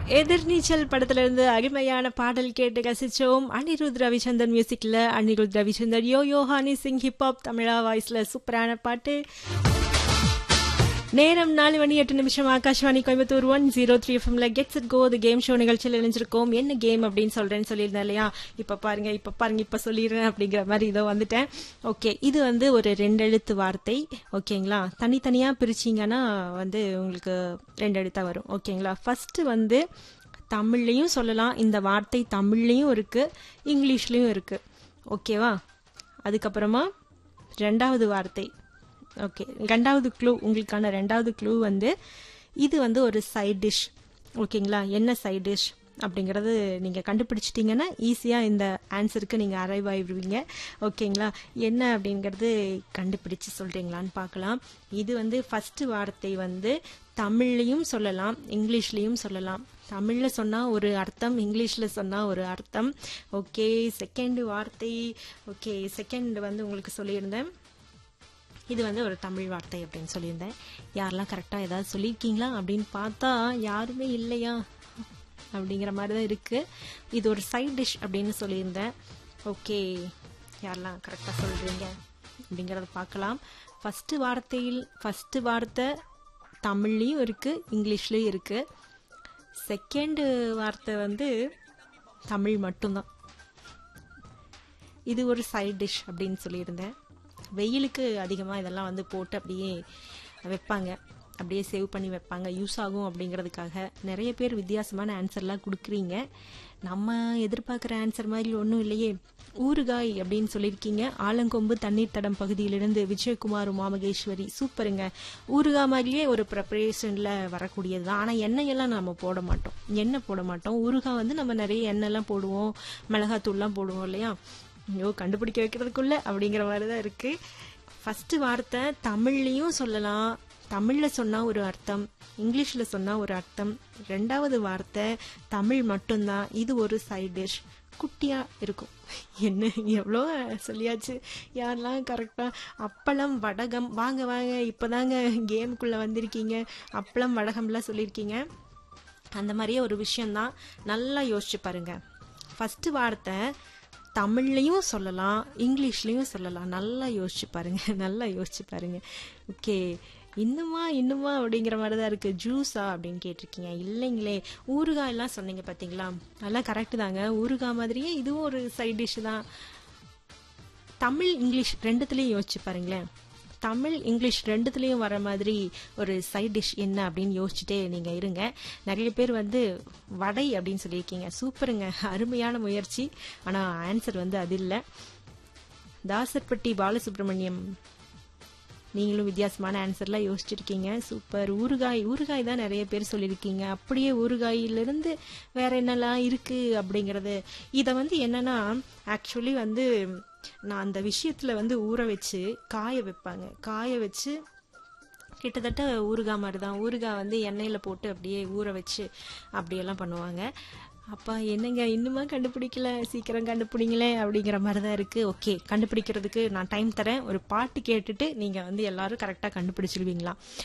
எதிர்நீச்சல் படத்துல இருந்து அருமையான பாடல் கேட்டு ரசிச்சோம் அனிருத் ரவிச்சந்தர் மியூசிக்ல Anirudh Ravichander yo yo Honey Singh hip hop Tamizha வாய்ஸ்ல சூப்பரான பாட்டு நேரம் நாலு மணி எட்டு நிமிஷம் Akashvani Coimbatore one zero three எஃப்எம்ல get set go the game show நிகழ்ச்சியில் இணைஞ்சிருக்கோம் என்ன கேம் அப்படின்னு சொல்றேன்னு சொல்லியிருந்தேன் இல்லையா இப்ப பாருங்க இப்ப பாருங்க இப்ப சொல்லிடுறேன் அப்படிங்கிற மாதிரி இதோ வந்துட்டேன் ஓகே இது வந்து ஒரு ரெண்டு எழுத்து வார்த்தை ஓகேங்களா தனித்தனியா பிரிச்சீங்கன்னா வந்து உங்களுக்கு ரெண்டு எழுத்தா வரும் ஓகேங்களா ஃபர்ஸ்ட் வந்து தமிழ்லையும் சொல்லலாம் இந்த வார்த்தை தமிழ்லையும் இருக்கு இங்கிலீஷ்லயும் இருக்கு ஓகேவா அதுக்கப்புறமா ரெண்டாவது வார்த்தை ஓகே ரெண்டாவது க்ளூ உங்களுக்கான ரெண்டாவது க்ளூ வந்து இது வந்து ஒரு சைட் டிஷ் ஓகேங்களா என்ன சைட் டிஷ் அப்படிங்கிறது நீங்கள் கண்டுபிடிச்சிட்டிங்கன்னா ஈஸியாக இந்த ஆன்சருக்கு நீங்கள் அரைவ் ஆயிடுவீங்க ஓகேங்களா என்ன அப்படிங்கிறது கண்டுபிடிச்சு சொல்கிறீங்களான்னு பார்க்கலாம் இது வந்து ஃபஸ்ட்டு வார்த்தை வந்து தமிழ்லையும் சொல்லலாம் இங்கிலீஷ்லேயும் சொல்லலாம் தமிழில் சொன்னால் ஒரு அர்த்தம் இங்கிலீஷில் சொன்னால் ஒரு அர்த்தம் ஓகே செகண்ட் வார்த்தை ஓகே செகண்ட் வந்து உங்களுக்கு சொல்லியிருந்தேன் இது வந்து ஒரு தமிழ் வார்த்தை அப்படின்னு சொல்லியிருந்தேன் யாரெல்லாம் கரெக்டாக ஏதாவது சொல்லியிருக்கீங்களா அப்படின்னு பார்த்தா யாருமே இல்லையா அப்படிங்கிற மாதிரி தான் இருக்குது இது ஒரு சைட் டிஷ் அப்படின்னு சொல்லியிருந்தேன் ஓகே யாரெல்லாம் கரெக்டாக சொல்கிறீங்க அப்படிங்கிறத பார்க்கலாம் ஃபஸ்ட்டு வார்த்தையில் ஃபஸ்ட்டு வார்த்தை தமிழ்லேயும் இருக்குது இங்கிலீஷ்லேயும் இருக்குது செகண்டு வார்த்தை வந்து தமிழ் மட்டும்தான் இது ஒரு சைட் டிஷ் அப்படின்னு சொல்லியிருந்தேன் வெயிலுக்கு அதிகமாக இதெல்லாம் வந்து போட்டு அப்படியே வைப்பாங்க அப்படியே சேவ் பண்ணி வைப்பாங்க யூஸ் ஆகும் அப்படிங்கிறதுக்காக நிறைய பேர் வித்தியாசமான ஆன்சர்லாம் கொடுக்குறீங்க நம்ம எதிர்பார்க்குற ஆன்சர் மாதிரி ஒன்றும் இல்லையே ஊறுகாய் அப்படின்னு சொல்லியிருக்கீங்க ஆலங்கொம்பு தண்ணீர் தடம் பகுதியிலிருந்து விஜயகுமார் உமாமகேஸ்வரி சூப்பருங்க ஊறுகாய் மாதிரியே ஒரு ப்ரிப்பரேஷனில் வரக்கூடியது தான் ஆனால் எண்ணெயெல்லாம் நம்ம போட மாட்டோம் எண்ணெய் போட மாட்டோம் ஊறுகாய் வந்து நம்ம நிறைய எண்ணெய்லாம் போடுவோம் மிளகாத்தூள்லாம் போடுவோம் இல்லையா ஐயோ கண்டுபிடிக்க வைக்கிறதுக்குள்ள அப்படிங்கிற மாதிரி தான் இருக்கு ஃபர்ஸ்ட் வார்த்தை தமிழ்லையும் சொல்லலாம் தமிழ்ல சொன்னா ஒரு அர்த்தம் இங்கிலீஷ்ல சொன்னா ஒரு அர்த்தம் ரெண்டாவது வார்த்தை தமிழ் மட்டும்தான் இது ஒரு சைட் டிஷ் குட்டியா இருக்கும் என்ன எவ்வளோ சொல்லியாச்சு யாரெல்லாம் கரெக்டா அப்பளம் வடகம் வாங்க வாங்க இப்பதாங்க கேமுக்குள்ள வந்திருக்கீங்க அப்பளம் வடகம்லாம் சொல்லியிருக்கீங்க அந்த மாதிரியே ஒரு விஷயம்தான் நல்லா யோசிச்சு பாருங்க ஃபர்ஸ்ட் வார்த்தை தமிழ்லையும் சொல்லலாம் இங்கிலீஷ்லையும் சொல்லலாம் நல்லா யோசிச்சு பாருங்க நல்லா யோசிச்சு பாருங்க ஓகே இன்னுமா இன்னுமா அப்படிங்கிற மாதிரி தான் இருக்கு ஜூஸா அப்படின்னு கேட்டிருக்கீங்க இல்லைங்களே ஊறுகாய் எல்லாம் சொன்னீங்க பாத்தீங்களா நல்லா கரெக்ட் தாங்க ஊறுகாய் மாதிரியே இதுவும் ஒரு சைட் டிஷ் தான் தமிழ் இங்கிலீஷ் ரெண்டுத்துலயும் யோசிச்சு பாருங்களேன் தமிழ் இங்கிலீஷ் ரெண்டுத்துலேயும் வர மாதிரி ஒரு சைட் டிஷ் என்ன அப்படின்னு யோசிச்சுட்டே நீங்கள் இருங்க நிறைய பேர் வந்து வடை அப்படின்னு சொல்லியிருக்கீங்க சூப்பருங்க அருமையான முயற்சி ஆனால் ஆன்சர் வந்து அது இல்லை தாசர்பட்டி பாலசுப்ரமணியம் நீங்களும் வித்தியாசமான ஆன்சர்லாம் யோசிச்சிருக்கீங்க சூப்பர் ஊறுகாய் ஊறுகாய் தான் நிறைய பேர் சொல்லியிருக்கீங்க அப்படியே ஊறுகாயிலிருந்து வேற என்னெல்லாம் இருக்கு அப்படிங்கிறது இதை வந்து என்னன்னா ஆக்சுவலி வந்து நான் அந்த விஷயத்துல வந்து ஊற வச்சு காய வைப்பாங்க காய வச்சு கிட்டத்தட்ட ஊறுகாய் மாதிரி தான் ஊறுகாய் வந்து எண்ணெயில் போட்டு அப்படியே ஊற வச்சு அப்படியெல்லாம் பண்ணுவாங்க அப்பா என்னங்க இன்னுமா கண்டுபிடிக்கல சீக்கிரம் கண்டுபிடிங்களே அப்படிங்கிற மாதிரி தான் இருக்கு ஓகே கண்டுபிடிக்கிறதுக்கு நான் டைம் தரேன் ஒரு பாட்டு கேட்டுட்டு நீங்க வந்து எல்லாரும் கரெக்டாக கண்டுபிடிச்சிருவீங்களா